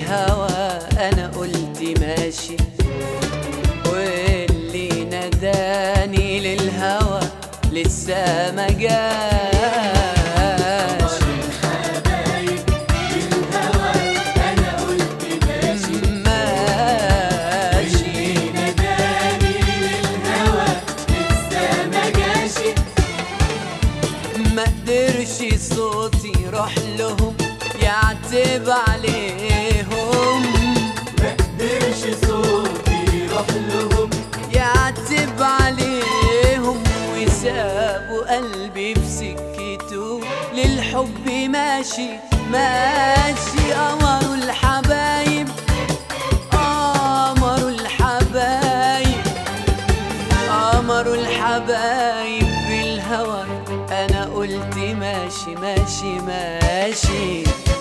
بالهوى انا قلت ماشي واللي نداني للهوى لسه ما جاش ماشي ما قدرش صوتي يروح لهم يعتب عليهم يعتب عليهم وسابوا قلبي في سكته للحب ماشي ماشي قمروا الحبايب قمروا الحبايب قمروا الحبايب بالهوى انا قلت ماشي ماشي ماشي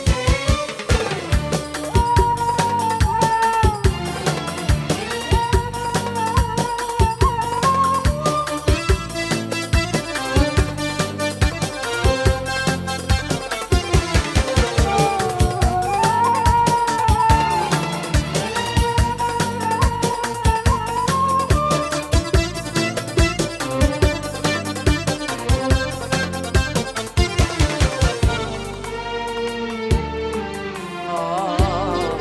آه.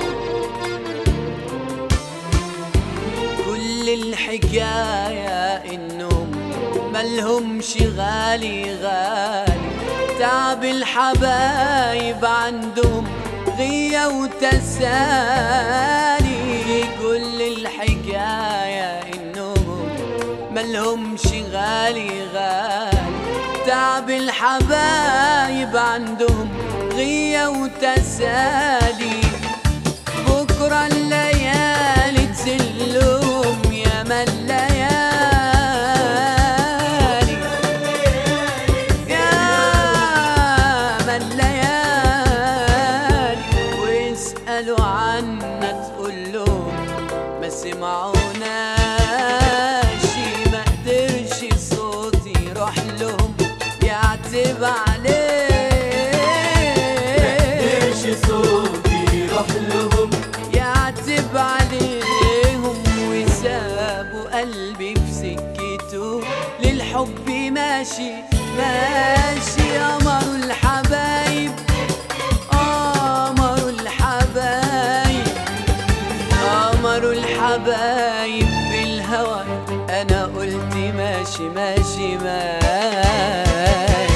كل الحكاية إنهم ملهمش غالي غالي تعب الحبايب عندهم غية وتسالي كل الحكاية إنهم ملهمش غالي غالي تعب الحبايب عندهم غية وتسالي بكرة الليالي تزلهم يا ما الليالي يا ما الليالي ويسألوا عنا تقول لهم ما سمعوناش ما قدرش صوتي يروح لهم يعتب عليه يعتب عليهم وسابوا قلبي في سكته للحب ماشي ماشي قمروا الحبايب قمروا الحبايب قمروا الحبايب بالهوى انا قلت ماشي ماشي ماشي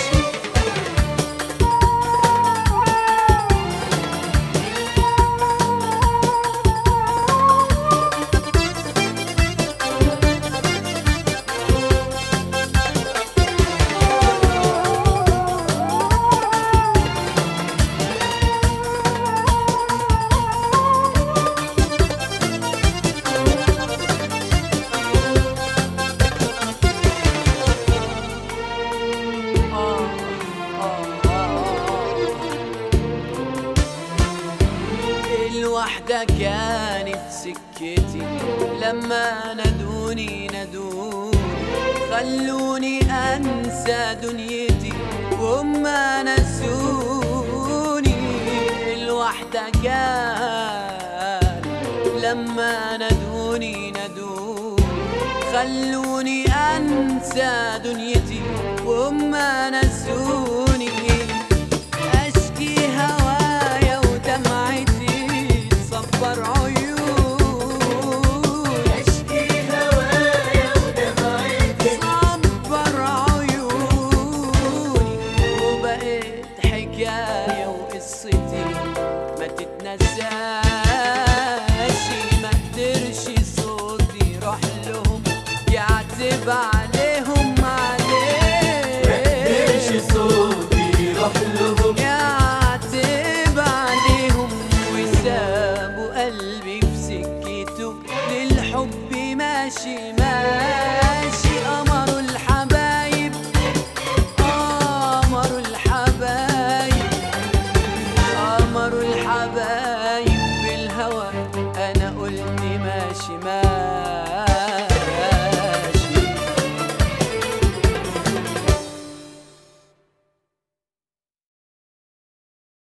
آه آه آه الوحدة كانت سكتي لما نادوني نادوني خلوني أنسى دنيتي وهم نسوني الوحدة كانت لما نادوني نادوني خلوني أنسى دنيتي وهم نسوني أشكي هوايا ودمعتي تصبر عيون صبر عيوني وبقيت حكاية وقصتي ما تتنساش ما قدرش صوتي يروح لهم يعتب عليهم عليه يعتب عليهم وسابوا قلبي في سكته للحب ماشي ماشي قمروا الحبايب قمروا الحبايب قمروا الحبايب بالهوى انا قلت ماشي ماشي